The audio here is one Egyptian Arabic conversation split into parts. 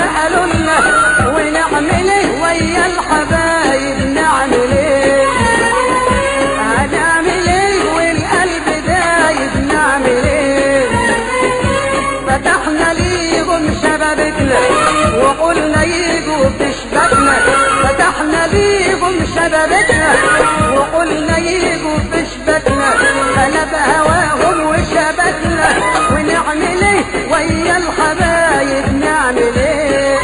قالوا لنا ونعمل ايه ويا الحبايب نعمل ايه هنعمل ايه والقلب دايب نعمل ايه فتحنا ليهم شبابتنا وقلنا يجوا تشبكنا فتحنا ليهم شبابتنا وقلنا يجوا تشبكنا انا بهواهم وشبكنا ونعمل ايه ويا الحبايب نعمل ايه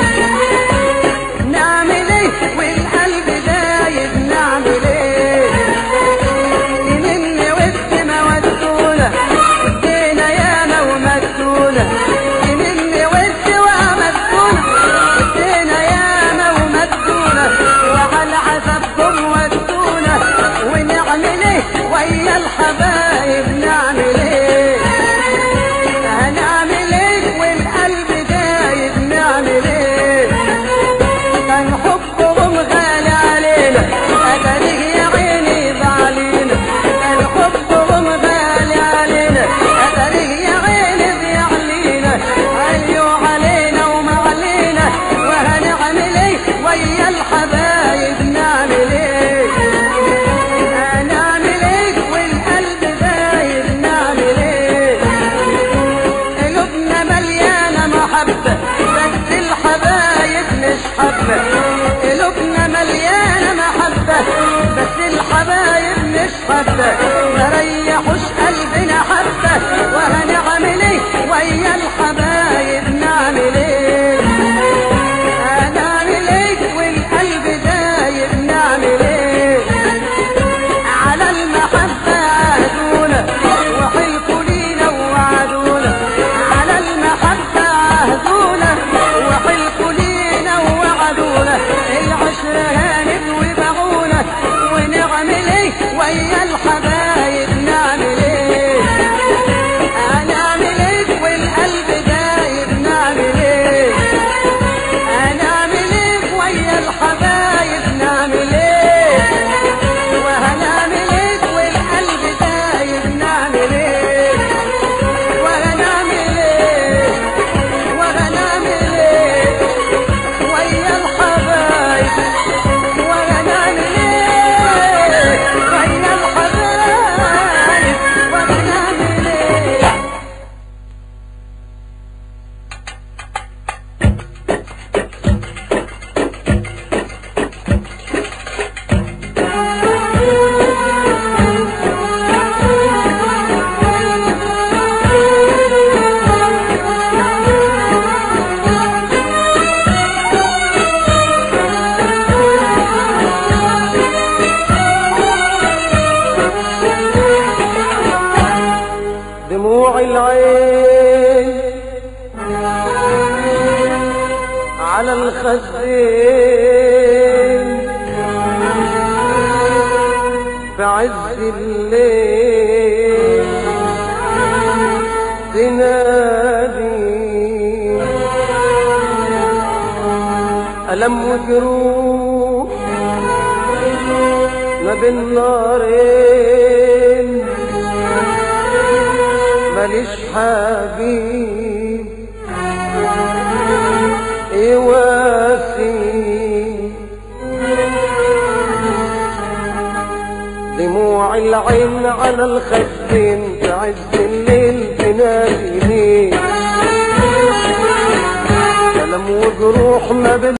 نعمل ايه والقلب دايب نعمل ايه مني وفت ما ودونا ادينا ياما ومدونا مني وفت ومدونا ادينا ياما ومدونا وعلى عذابكم ودونا ونعمل ايه ويا الحبايب نعمل ايه هنعمل ايه والقلب دايب نعمل ايه كان حبهم غالي علينا أتاريه يا عيني بعلينا كان حبهم غالي علينا أتاريه يا عيني بيعلينا عليوا علينا وما علينا وهنعمل ايه ويا الحبايب نعمل ايه هنعمل ايه والقلب دايب نعمل ايه قلوبنا مليانة محبة بس الحبايب مش حبة قلوبنا مليانة محبة بس الحبايب مش حبة مريحوش قلبنا حبة وهنعمل ايه ويا الحبايب نعمل ايه هنعمل ايه والقلب دايب نعمل ايه على المحبة عهدونا وحلفوا لينا ووعدونا على المحبة عهدونا وحلفوا لينا ووعدونا العشرة هانت وباعونا ونعمل ايه ويا الحبايب نعمل ايه هنعمل ايه والقلب دايب نعمل ايه هنعمل ايه ويا الحبايب نعمل ايه وهنعمل ايه والقلب دايب نعمل ايه وهنعمل ايه وهنعمل ايه ويا الحبايب وهنعمل ايه ويا الحبايب وهنعمل ايه دموع العين على الخدين في عز الليل تنادي ألم وجروح ما بين نارين ماليش حبيب يواسي دموع العين على الخدين في عز الليل تنادي ليه كلام وجروح ما بين